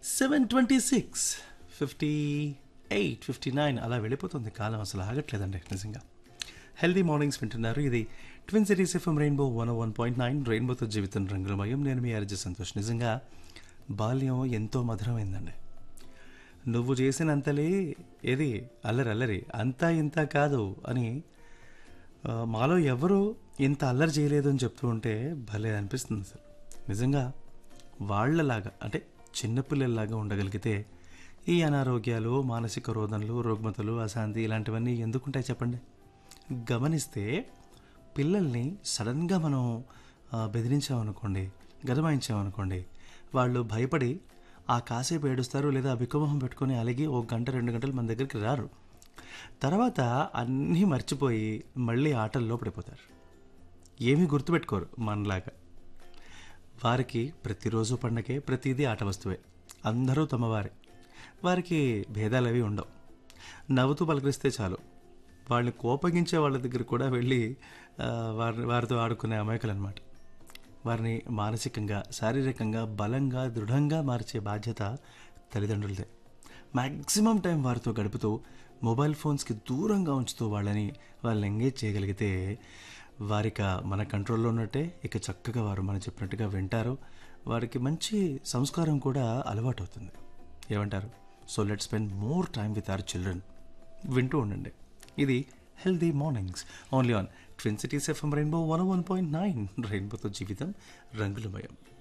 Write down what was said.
seven twenty six fifty eight fifty nine అలా వెళ్ళిపోతుంది కాలం అసలు ఆగట్లేదండి నిజంగా హెల్దీ మార్నింగ్స్ వింటున్నారు ఇది twin cities FM Rainbow one one point nine రెయిన్బోతో జీవితం రంగులమయం నేను మీ ఆర్జే సంతోష్ నిజంగా బాల్యం ఎంతో మధురమైందండి నువ్వు చేసినంతలే ఏది అల్లరి అల్లరి అంతా ఇంత కాదు అని ఆ, మాలో ఎవరు ఇంత అల్లరి చేయలేదు అని చెప్తూ ఉంటే భలే అనిపిస్తుంది అసలు నిజంగా వాళ్ళలాగా అంటే చిన్నపిల్లల్లాగా ఉండగలిగితే ఈ అనారోగ్యాలు మానసిక రోదనలు రుగ్మతలు అశాంతి ఇలాంటివన్నీ ఎందుకుంటాయి చెప్పండి గమనిస్తే పిల్లల్ని సడన్గా మనం ఆ, బెదిరించామనుకోండి గదమాయించామనుకోండి వాళ్ళు భయపడి ఆ కాసేపు ఏడుస్తారు లేదా బిక్కుమొహం పెట్టుకొని అలిగి ఒక గంట రెండు గంటలు మన దగ్గరికి రారు తర్వాత అన్నీ మర్చిపోయి మళ్ళీ ఆటల్లో పడిపోతారు ఏమీ గుర్తుపెట్టుకోరు మనలాగా వారికి ప్రతిరోజు పండగే ప్రతిదీ ఆట వస్తువే అందరూ తమవారే వారికి భేదాలు అవి ఉండవు నవ్వుతూ పలకరిస్తే చాలు వాళ్ళని కోపగించే వాళ్ళ దగ్గర కూడా వెళ్ళి ఆ, వారి వారితో ఆడుకునే అమాయకులు అనమాట వారిని మానసికంగా శారీరకంగా బలంగా దృఢంగా మార్చే బాధ్యత తల్లిదండ్రులదే మ్యాక్సిమం టైం వారితో గడుపుతూ మొబైల్ ఫోన్స్కి దూరంగా ఉంచుతూ వాళ్ళని వాళ్ళని ఎంగేజ్ చేయగలిగితే వారిక మన కంట్రోల్లో ఉన్నట్టే ఇక చక్కగా వారు మనం చెప్పినట్టుగా వింటారు వారికి మంచి సంస్కారం కూడా అలవాటు అవుతుంది ఏమంటారు so let spend more time with our children వింటూ ఉండండి ఇది healthy mornings only on twin cities FM Rainbow one one point nine రెయిన్బోతో జీవితం రంగులమయం